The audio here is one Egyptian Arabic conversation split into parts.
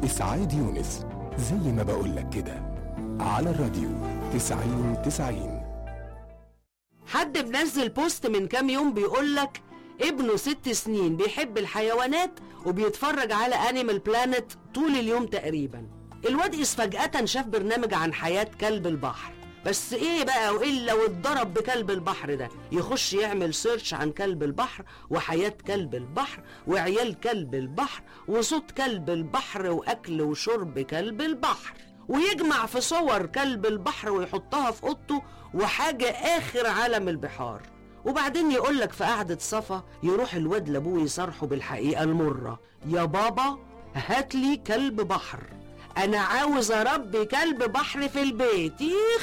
إسعاد يونس زي ما بقولك كده على الراديو تسعين تسعين حد منزل بوست من كام يوم بيقولك ابنه ست سنين بيحب الحيوانات وبيتفرج على انيمال بلانت طول اليوم تقريبا الواد إذ فجأة شاف برنامج عن حياة كلب البحر بس ايه بقى والا واتضرب بكلب البحر ده يخش يعمل سيرش عن كلب البحر وحياة كلب البحر وعيال كلب البحر وصوت كلب البحر واكل وشرب كلب البحر ويجمع في صور كلب البحر ويحطها في اوضته وحاجة اخر عالم البحار وبعدين يقولك في قعدة صفا يروح الواد لابوه يصرحه بالحقيقة المرة يا بابا هاتلي كلب بحر انا عاوز اربي كلب بحر في البيت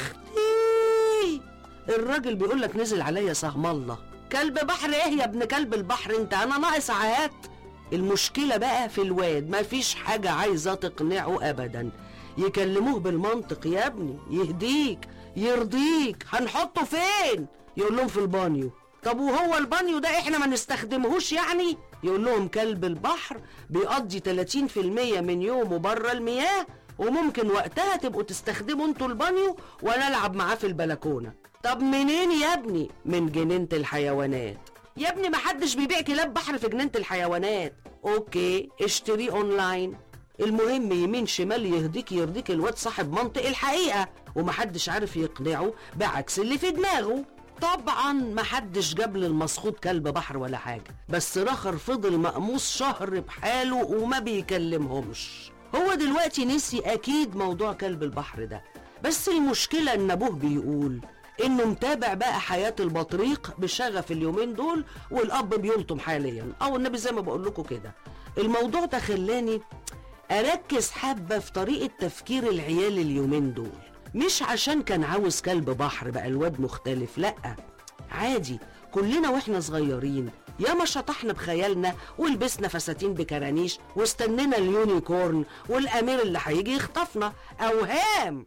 يختي الراجل بيقولك نزل عليا سهم الله كلب بحر ايه يا ابن كلب البحر انت انا ناقص عهات المشكلة بقى في الواد مفيش حاجة عايزة تقنعه ابدا يكلموه بالمنطق يا ابني يهديك يرضيك هنحطه فين يقول لهم في البانيو طب وهو البانيو ده احنا ما نستخدمهوش يعني يقول لهم كلب البحر بيقضي 30% من يومه بره المياه وممكن وقتها تبقوا تستخدموا انتوا البانيو وانا العب معاه في البلكونه طب منين يا ابني من جنينه الحيوانات يا ابني ما حدش بيبيع كلاب بحر في جنينه الحيوانات اوكي اشتريه اونلاين المهم يمين شمال يهديك يرضيك الواد صاحب منطق الحقيقه ومحدش عارف يقنعه بعكس اللي في دماغه طبعا محدش جاب لي المسخوط كلب بحر ولا حاجه بس رخر فضل مقموص شهر بحاله وما بيكلمهمش هو دلوقتي نسي اكيد موضوع كلب البحر ده بس المشكله ان ابوه بيقول انه متابع بقى حياه البطريق بشغف اليومين دول والاب بيلطم حاليا او النبي زي ما بقول لكم كده الموضوع ده خلاني اركز حبه في طريقه تفكير العيال اليومين دول مش عشان كان عاوز كلب بحر بقى الواد مختلف لا عادي كلنا واحنا صغيرين ياما شطحنا بخيالنا ولبسنا فساتين بكرانيش واستنينا اليونيكورن والامير اللي هيجي يخطفنا اوهام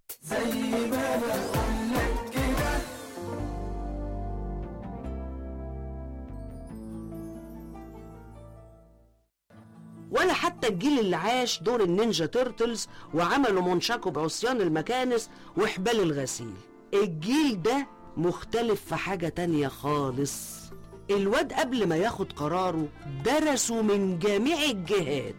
ولا حتى الجيل اللي عاش دور النينجا تيرتلز وعملوا منشكوا بعصيان المكانس وحبال الغسيل الجيل ده مختلف في حاجة تانية خالص الواد قبل ما ياخد قراره درسوا من جميع الجهات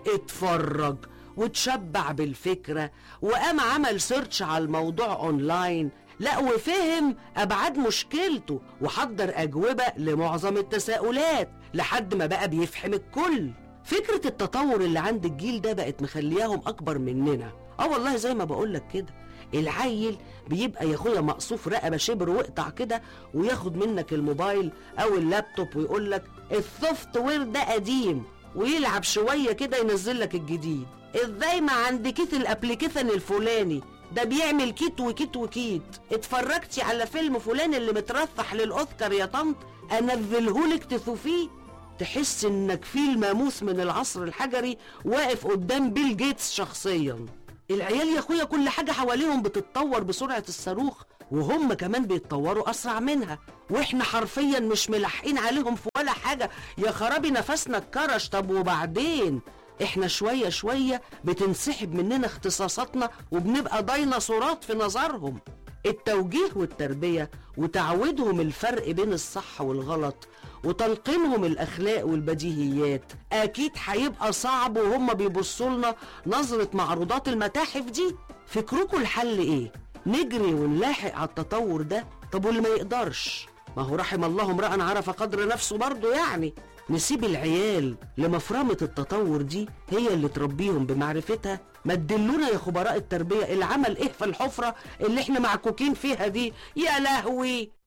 اتفرج وتشبع بالفكرة وقام عمل سيرش على الموضوع اونلاين لا وفهم ابعاد مشكلته وحضر اجوبة لمعظم التساؤلات لحد ما بقى بيفهم الكل فكرة التطور اللي عند الجيل ده بقت مخلياهم أكبر مننا اه والله زي ما بقولك كده العيل بيبقى يا اخويا مقصوف رقبه شبر واقطع كده وياخد منك الموبايل او اللابتوب ويقول لك السوفت وير ده قديم ويلعب شويه كده ينزل لك الجديد ازاي ما عندكيش الابلكيشن الفلاني ده بيعمل كيت وكيت وكيت اتفرجتي على فيلم فلان اللي مترشح للاوسكار يا طنط انزلهولك تشوفيه تحس انك في الماموس من العصر الحجري واقف قدام بيل جيتس شخصيا العيال يا اخويا كل حاجة حواليهم بتتطور بسرعة الصاروخ وهم كمان بيتطوروا أسرع منها واحنا حرفيا مش ملاحقين عليهم في ولا حاجة يا خرابي نفسنا اتكرش طب وبعدين احنا شوية شوية بتنسحب مننا اختصاصاتنا وبنبقى ديناصورات في نظرهم التوجيه والتربية وتعودهم الفرق بين الصح والغلط وتلقينهم الأخلاق والبديهيات أكيد هيبقى صعب وهم بيبصوا لنا نظرة معروضات المتاحف دي فكركم الحل إيه؟ نجري ونلاحق على التطور ده طب واللي ما يقدرش ما هو رحم الله امرأ عرف قدر نفسه برضه يعني نسيب العيال لمفرمة التطور دي هي اللي تربيهم بمعرفتها ما تدلونا يا خبراء التربية العمل ايه في الحفرة اللي احنا معكوكين فيها دي يا لهوي